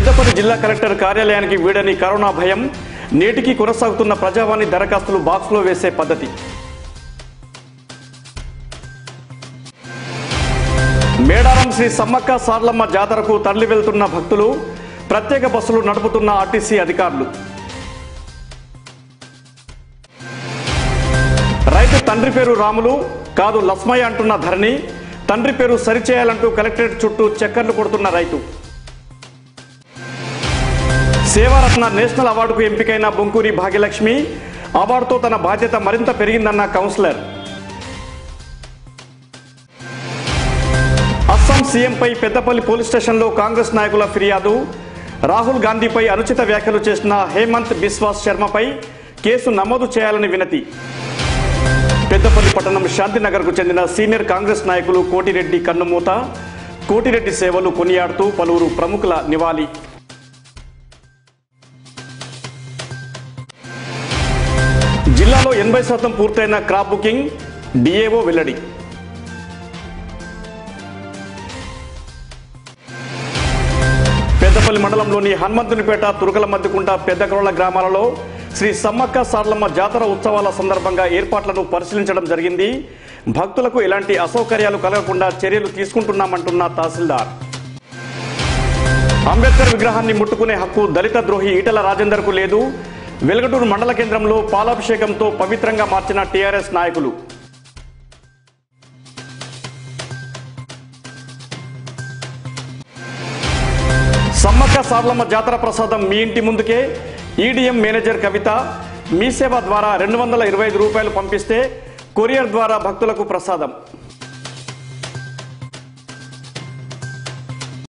పెద్దపల్లి జిల్లా కలెక్టర్ కార్యాలయానికి వీడని కరోనా భయం నేటికి కొనసాగుతున్న ప్రజావాణి దరఖాస్తులు బాక్స్లో వేసే పద్ధతి మేడారం శ్రీ సమ్మక్క సార్లమ్మ జాతరకు తరలి వెళ్తున్న భక్తులు ప్రత్యేక బస్సులు నడుపుతున్న ఆర్టీసీ అధికారులు రైతు తండ్రి పేరు రాములు కాదు లస్మయ్య అంటున్న ధరణి తండ్రి పేరు సరిచేయాలంటూ కలెక్టరేట్ చుట్టూ చక్కర్లు కొడుతున్న రైతు సేవారత్న నేషనల్ అవార్డుకు ఎంపికైన బొంకూరి భాగ్యలక్ష్మి అవార్డుతో తన బాధ్యత మరింత పెరిగిందన్న కౌన్సిలర్ అస్సాం సీఎంపై పెద్దపల్లి పోలీస్ స్టేషన్లో కాంగ్రెస్ నాయకుల ఫిర్యాదు రాహుల్ గాంధీపై అనుచిత వ్యాఖ్యలు చేసిన హేమంత్ బిశ్వాస్ శర్మపై కేసు నమోదు చేయాలని వినతి పెద్దపల్లి పట్టణం శాంతినగర్కు చెందిన సీనియర్ కాంగ్రెస్ నాయకులు కోటిరెడ్డి కన్నుమూత కోటిరెడ్డి సేవలు కొనియాడుతూ పలువురు ప్రముఖుల నివాళి జిల్లాలో ఎనభై శాతం పూర్తయిన క్రాప్ బుకింగ్ డిఏఓ వెల్లడి పెద్దపల్లి మండలంలోని హనుమంతునిపేట తురుకల మధ్యకుంట పెద్దకరోళ్ల గ్రామాలలో శ్రీ సమ్మక్క సార్లమ్మ జాతర ఉత్సవాల సందర్భంగా ఏర్పాట్లను పరిశీలించడం జరిగింది భక్తులకు ఎలాంటి అసౌకర్యాలు కలగకుండా చర్యలు తీసుకుంటున్నామంటున్న తహసీల్దార్ అంబేద్కర్ విగ్రహాన్ని ముట్టుకునే హక్కు దళిత ద్రోహి ఈటల రాజేందర్కు లేదు వెలుగటూరు మండల కేంద్రంలో పాలాభిషేకంతో పవిత్రంగా మార్చిన టీఆర్ఎస్ నాయకులు సమ్మక్క సార్లమ్మ జాతర ప్రసాదం మీ ఇంటి ముందుకే ఈడీఎం మేనేజర్ కవిత మీ సేవ ద్వారా రెండు వందల ఇరవై ఐదు రూపాయలు పంపిస్తే కొరియర్ ద్వారా భక్తులకు ప్రసాదం